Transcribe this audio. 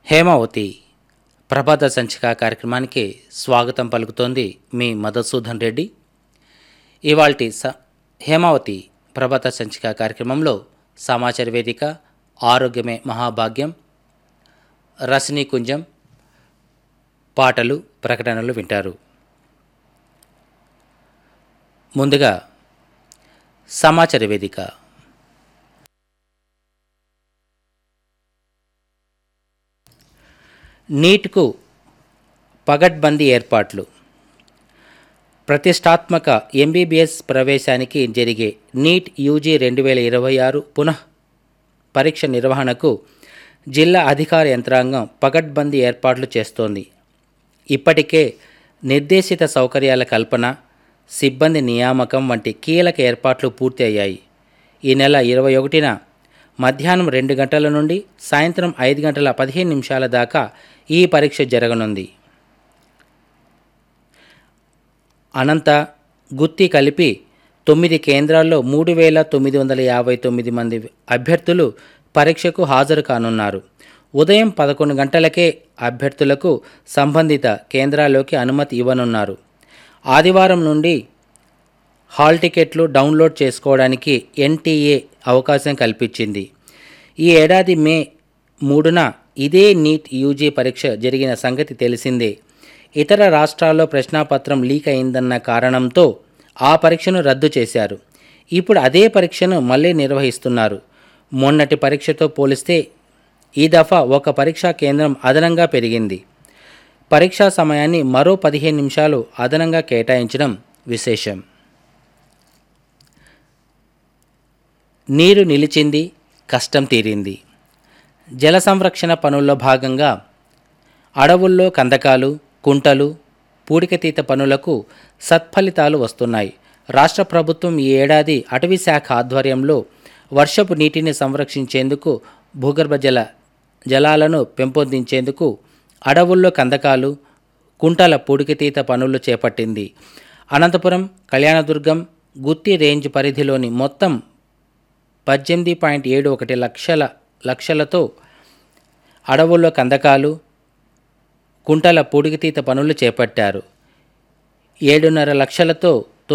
హేమావతి ప్రభాత సంచిక కార్యక్రమానికి స్వాగతం పలుకుతోంది మీ మధుసూదన్ రెడ్డి ఇవాల్టి స హేమావతి ప్రభాత సంచిక కార్యక్రమంలో సమాచార వేదిక ఆరోగ్యమే మహాభాగ్యం రసనీ కుంజం పాటలు ప్రకటనలు వింటారు ముందుగా సమాచార వేదిక నీట్కు పగడ్బందీ ఏర్పాట్లు ప్రతిష్టాత్మక ఎంబీబీఎస్ ప్రవేశానికి జరిగే నీట్ యూజీ రెండు వేల ఇరవై ఆరు పునః పరీక్ష నిర్వహణకు జిల్లా అధికార యంత్రాంగం పగడ్బందీ ఏర్పాట్లు చేస్తోంది ఇప్పటికే నిర్దేశిత సౌకర్యాల కల్పన సిబ్బంది నియామకం వంటి కీలక ఏర్పాట్లు పూర్తి అయ్యాయి ఈ నెల ఇరవై ఒకటిన మధ్యాహ్నం రెండు గంటల నుండి సాయంత్రం ఐదు గంటల పదిహేను నిమిషాల దాకా ఈ పరీక్ష జరగనుంది అనంత గుత్తి కలిపి తొమ్మిది కేంద్రాల్లో మూడు వేల తొమ్మిది వందల యాభై తొమ్మిది మంది అభ్యర్థులు పరీక్షకు హాజరు కానున్నారు ఉదయం పదకొండు గంటలకే అభ్యర్థులకు సంబంధిత కేంద్రాల్లోకి అనుమతి ఇవ్వనున్నారు ఆదివారం నుండి హాల్ టికెట్లు డౌన్లోడ్ చేసుకోవడానికి ఎన్టీఏ అవకాశం కల్పించింది ఈ ఏడాది మే మూడున ఇదే నీట్ యూజీ పరీక్ష జరిగిన సంగతి తెలిసిందే ఇతర రాష్ట్రాల్లో ప్రశ్నాపత్రం లీక్ అయిందన్న కారణంతో ఆ పరీక్షను రద్దు చేశారు ఇప్పుడు అదే పరీక్షను మళ్ళీ నిర్వహిస్తున్నారు మొన్నటి పరీక్షతో పోలిస్తే ఈ దఫా ఒక పరీక్షా కేంద్రం అదనంగా పెరిగింది పరీక్షా సమయాన్ని మరో పదిహేను నిమిషాలు అదనంగా కేటాయించడం విశేషం నీరు నిలిచింది కష్టం తీరింది జల సంరక్షణ పనుల్లో భాగంగా అడవుల్లో కందకాలు కుంటలు పూడికతీత పనులకు సత్ఫలితాలు వస్తున్నాయి రాష్ట్ర ప్రభుత్వం ఈ ఏడాది అటవీ శాఖ ఆధ్వర్యంలో వర్షపు నీటిని సంరక్షించేందుకు భూగర్భ జల జలాలను పెంపొందించేందుకు అడవుల్లో కందకాలు కుంటల పూడికతీత పనులు చేపట్టింది అనంతపురం కళ్యాణదుర్గం గుత్తి రేంజ్ పరిధిలోని మొత్తం పద్దెనిమిది పాయింట్ ఏడు ఒకటి లక్షల లక్షలతో అడవుల్లో కందకాలు కుంటల పూడికతీత పనులు చేపట్టారు ఏడున్నర లక్షలతో